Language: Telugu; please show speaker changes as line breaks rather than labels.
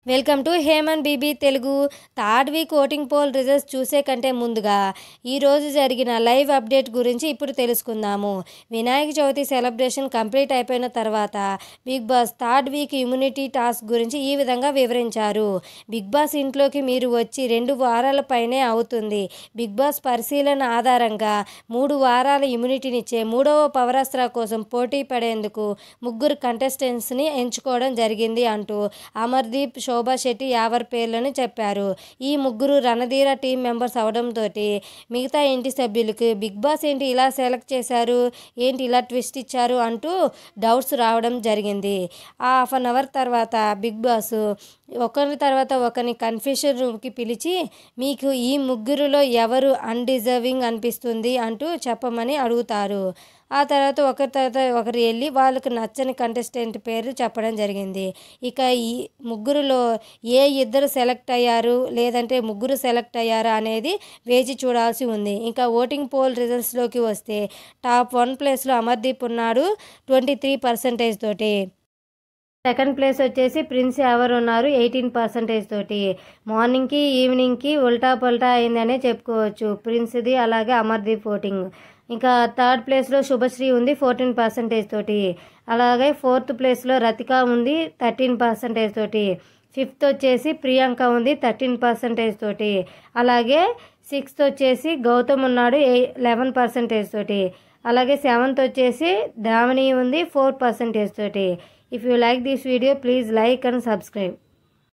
వెల్కమ్ టు హేమన్ BB Telugu third week voting poll results చూసే కంటే ముందుగా ఈరోజు జరిగిన లైవ్ అప్డేట్ గురించి ఇప్పుడు తెలుసుకుందాము వినాయక చవితి సెలబ్రేషన్ కంప్లీట్ అయిపోయిన తర్వాత Bigg Boss third week immunity task గురించి ఈ విధంగా వివరించారు బిగ్ బాస్ ఇంట్లోకి మీరు వచ్చి రెండు వారాల పైనే అవుతుంది బిగ్ బాస్ పరిశీలన ఆధారంగా మూడు వారాల ఇమ్యూనిటీనిచ్చే మూడవ పవరాస్త్ర కోసం పోటీ పడేందుకు ముగ్గురు కంటెస్టెంట్స్ని ఎంచుకోవడం జరిగింది అంటూ అమర్దీప్ శోభా శెట్టి యావర్ పేర్లని చెప్పారు ఈ ముగ్గురు రణధీర టీం మెంబర్స్ అవడంతో మిగతా ఇంటి సభ్యులకు బిగ్ బాస్ ఏంటి ఇలా సెలెక్ట్ చేశారు ఏంటి ఇలా ట్విస్ట్ ఇచ్చారు అంటూ డౌట్స్ రావడం జరిగింది ఆ హాఫ్ అన్ అవర్ తర్వాత బిగ్ బాస్ ఒకరి తర్వాత ఒకరిని కన్ఫ్యూషన్ రూమ్కి పిలిచి మీకు ఈ ముగ్గురులో ఎవరు అన్డిజర్వింగ్ అనిపిస్తుంది అంటూ చెప్పమని అడుగుతారు ఆ తర్వాత ఒకరి తర్వాత ఒకరు వెళ్ళి వాళ్ళకు నచ్చని కంటెస్టెంట్ పేరు చెప్పడం జరిగింది ఇక ఈ ముగ్గురులో ఏ ఇద్దరు సెలెక్ట్ అయ్యారు లేదంటే ముగ్గురు సెలెక్ట్ అయ్యారా అనేది వేచి చూడాల్సి ఉంది ఇంకా ఓటింగ్ పోల్ రిజల్ట్స్లోకి వస్తే టాప్ వన్ ప్లేస్లో అమర్దీప్ ఉన్నాడు ట్వంటీ త్రీ పర్సెంటేజ్ తోటి సెకండ్ ప్లేస్ వచ్చేసి ప్రిన్స్ ఎవరు ఉన్నారు ఎయిటీన్ పర్సెంటేజ్ తోటి మార్నింగ్కి ఈవినింగ్కి ఉల్టా పల్టా అయిందనే చెప్పుకోవచ్చు ప్రిన్స్ది అలాగే అమర్దీప్ ఓటింగ్ ఇంకా థర్డ్ ప్లేస్లో శుభశ్రీ ఉంది ఫోర్టీన్ పర్సెంటేజ్ తోటి అలాగే ఫోర్త్ ప్లేస్లో రతిక ఉంది థర్టీన్ పర్సెంటేజ్ తోటి ఫిఫ్త్ వచ్చేసి ప్రియాంక ఉంది థర్టీన్ పర్సెంటేజ్ తోటి అలాగే సిక్స్త్ వచ్చేసి గౌతమ్ ఉన్నాడు ఎయి లెవెన్ పర్సెంటేజ్ తోటి అలాగే సెవెంత్ వచ్చేసి దామిని ఉంది ఫోర్ పర్సెంటేజ్ తోటి if you like this video please like and subscribe